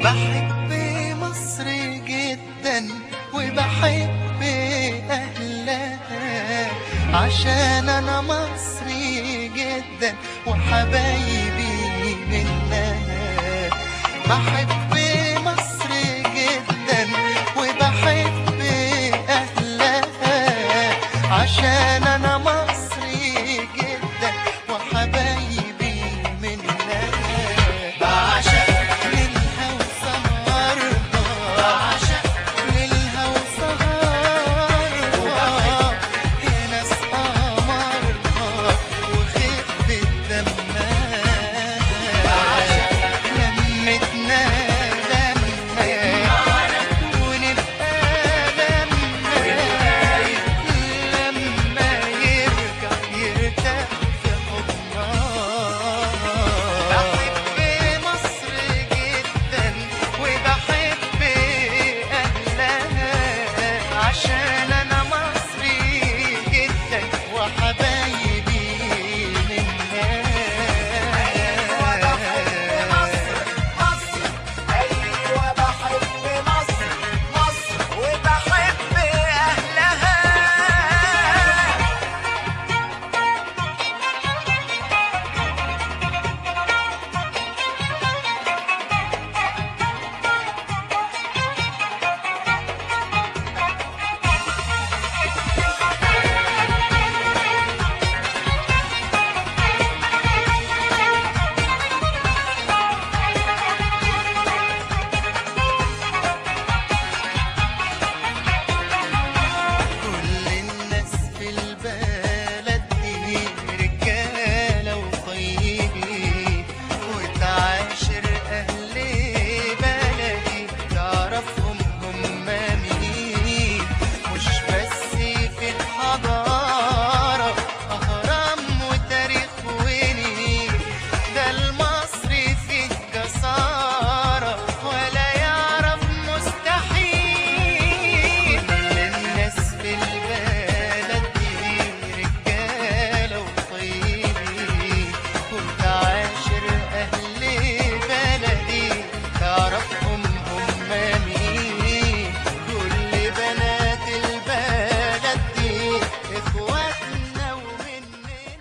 بحب مصر جدا وبحب أهلها عشان أنا مصري جدا وحبايبي منها بحب مصر جدا وبحب أهلها عشان أنا مصري جدا وحبايبي منها بعشق ليلها وسهرها بعشق ليلها وسهرها يا ناس قمرها وخفة دمها لمتنا لمها ونبقى لمها لما يرجع يرتاح في حضنها بحب مصر جدا وبحب أهلها عشان أنا مصري جدا وحبايبي منها مصر ايوه بحب مصر مصر وبحب اهلها كل الناس في البلد دي رجالة وطيبين وتعاشر أهل بلدي تعرفهم هم مين مش بس في الحضارة أهرام وتاريخ ونيل ده المصري فيه جسارة ولا يعرف مستحيل الناس في البلد دي رجالة وطيبين وتعاشر أهل بلدي تعرفهم هم مين كل بنات البلد دي إخواتنا ومننا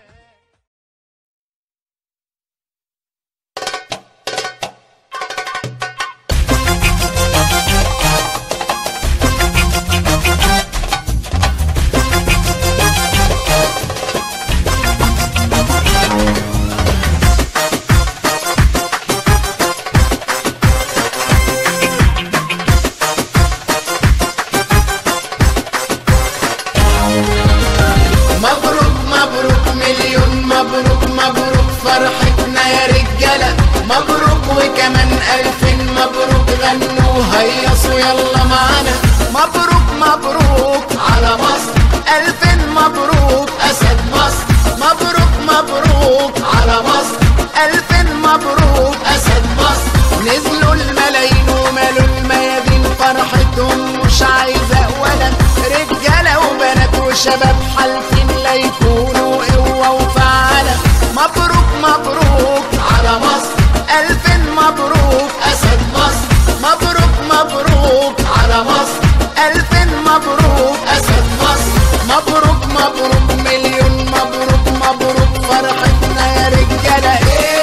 مبروك مبروك مليون مبروك مبروك فرحتنا يا رجالة مبروك وكمان ألفين مبروك غنوا هيصوا يلا معانا مبروك مبروك على مصر ألفين مبروك أسد مصر مبروك مبروك على مصر ألفين مبروك أسد مصر نزلوا الملايين ومالوا الميادين فرحتهم مش عايزة ولا رجالة وبنات وشباب حالفين لا يكونوا قوة وفعالة مبروك مبروك على مصر ألفين مبروك أسد مصر مبروك مبروك على مصر ألفين مبروك أسد مصر مبروك مبروك مليون مبروك مبروك فرحتنا يا رجالة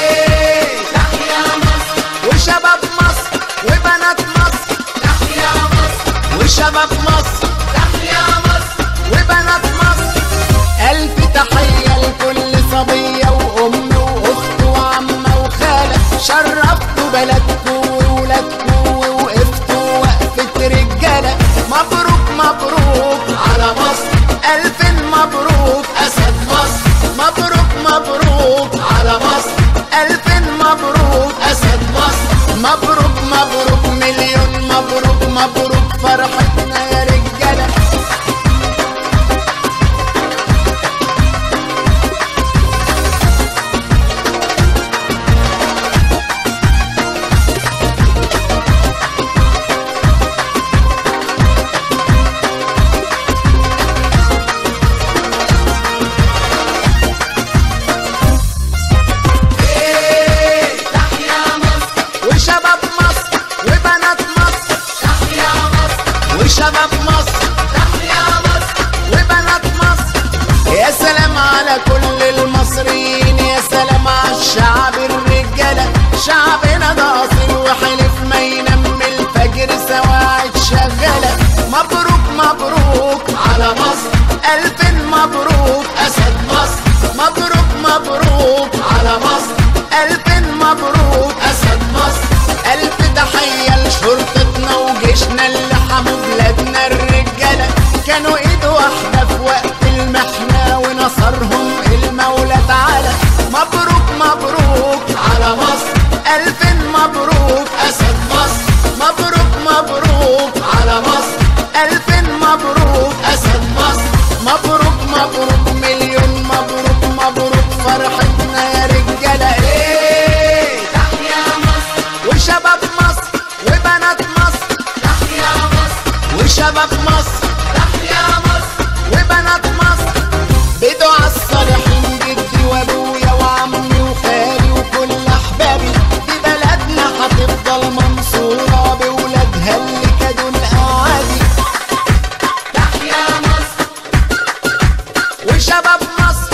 إيه تحيا مصر وشباب مصر وبنات مصر تحيا مصر وشباب مصر تحيا مصر وبنات مصر ألف تحية لكل صبية وأم وأخت وعمة وخالة شرفتوا بلدكوا وولادكوا ووقفتوا وقفة رجالة مبروك مبروك على مصر ألف مبروك أسد مصر مبروك مبروك على مصر ألف مبروك أسد مصر مبروك مبروك مليون مبروك مبروك فرحتنا يا رجالة إيه تحيا مصر وشباب مصر شعبنا ده اصيل وحلف ما ينام من الفجر سواعد شغالة مبروك مبروك على مصر ألف مبروك أسد مصر مبروك مبروك على مصر ألف مبروك أسد مصر ألف تحية لشرطتنا وجيشنا اللي حموا بلادنا الرجالة كانوا إيد واحدة في وقت المحنة ونصرهم المولى تعالى مبروك مبروك على مصر ألف مبروك أسد مصر مبروك مبروك على مصر ألف مبروك أسد مصر مبروك مبروك مليون مبروك مبروك فرحتنا يا رجالة إيه تحيا مصر وشباب مصر وبنات مصر تحيا مصر وشباب مصر تحيا مصر وبنات مصر بدعاء الصالحين جدي وابويا وعمي وخالي وكل احبابي دي بلدنا هتفضل منصوره بولادها اللي كادوا الاعادي تحيا مصر وشباب مصر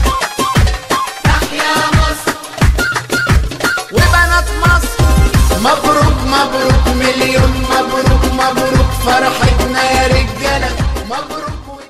تحيا مصر وبنات مصر مبروك مبروك مليون مبروك مبروك فرحتنا يا رجاله مبروك و...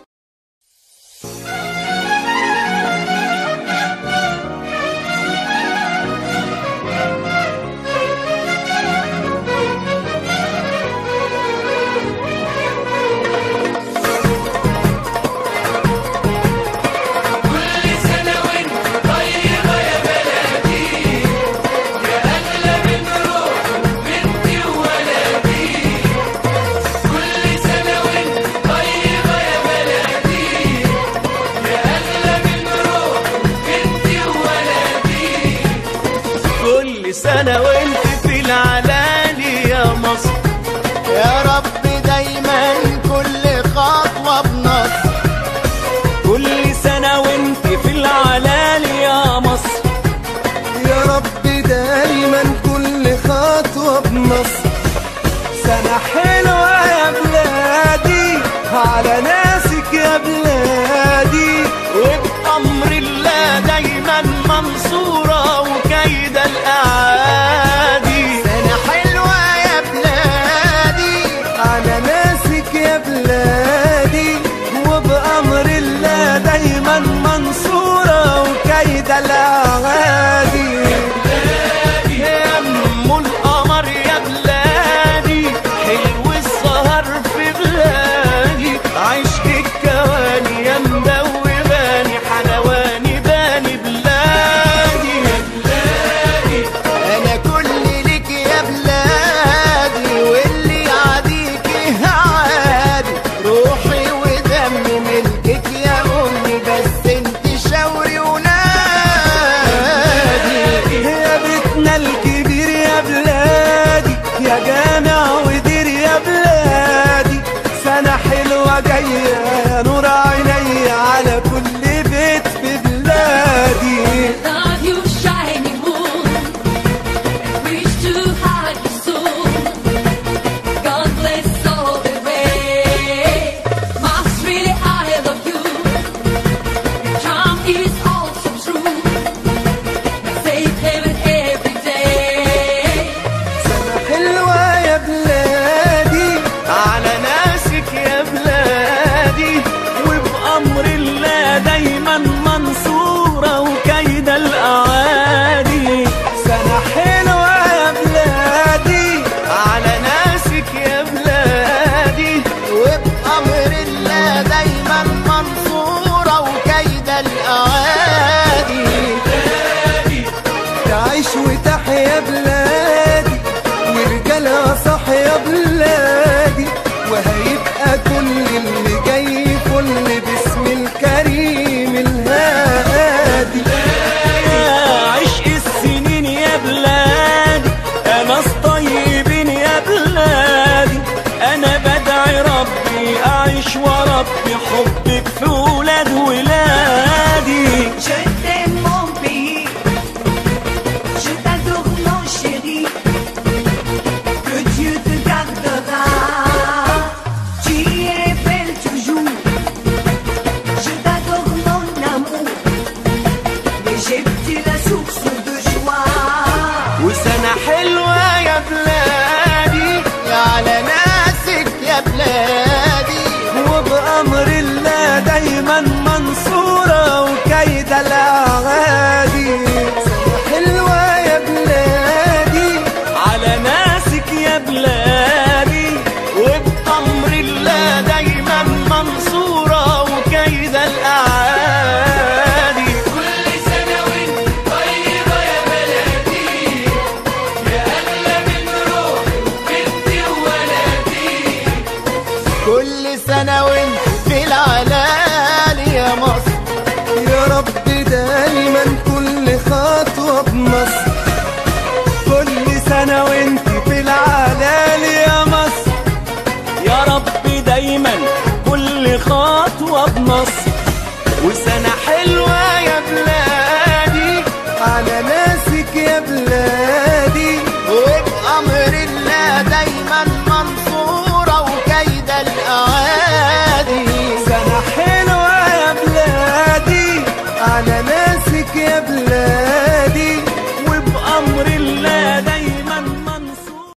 كل سنة وانت في العلالي يا مصر يا رب دايما كل خطوة بنصر كل سنة وانت في العلالي يا مصر يا رب دايما كل خطوة بنصر سنة حلوة يا بلادي على ناسك يا بلادي وبأمر الله دايما منصورة وكيد الأعادي سنة حلوة يا بلادي على ناسك يا بلادي وبأمر الله دايما منصورة وكيد الأعادي يا ام القمر يا بلادي حلو السهر في بلادي عشق الكواني يا مدوباني حلواني باني بلادي أنا كل ليك يا بلادي واللي يعاديك عادي روحي ودمي ملكك يا أمي بس انت شاوري ونادي يا بيتنا الكبير يا بلادي يا جامع ودير يا بلادي سنة حلوة جاية يا نور عيني على كل بيت في بلادي Love you, shining moon. Reach to hide your soul. God bless all the way. Must really I love you. Your charm is also true. Safe heaven every day. سنة حلوة يا بلادي وسنة حلوة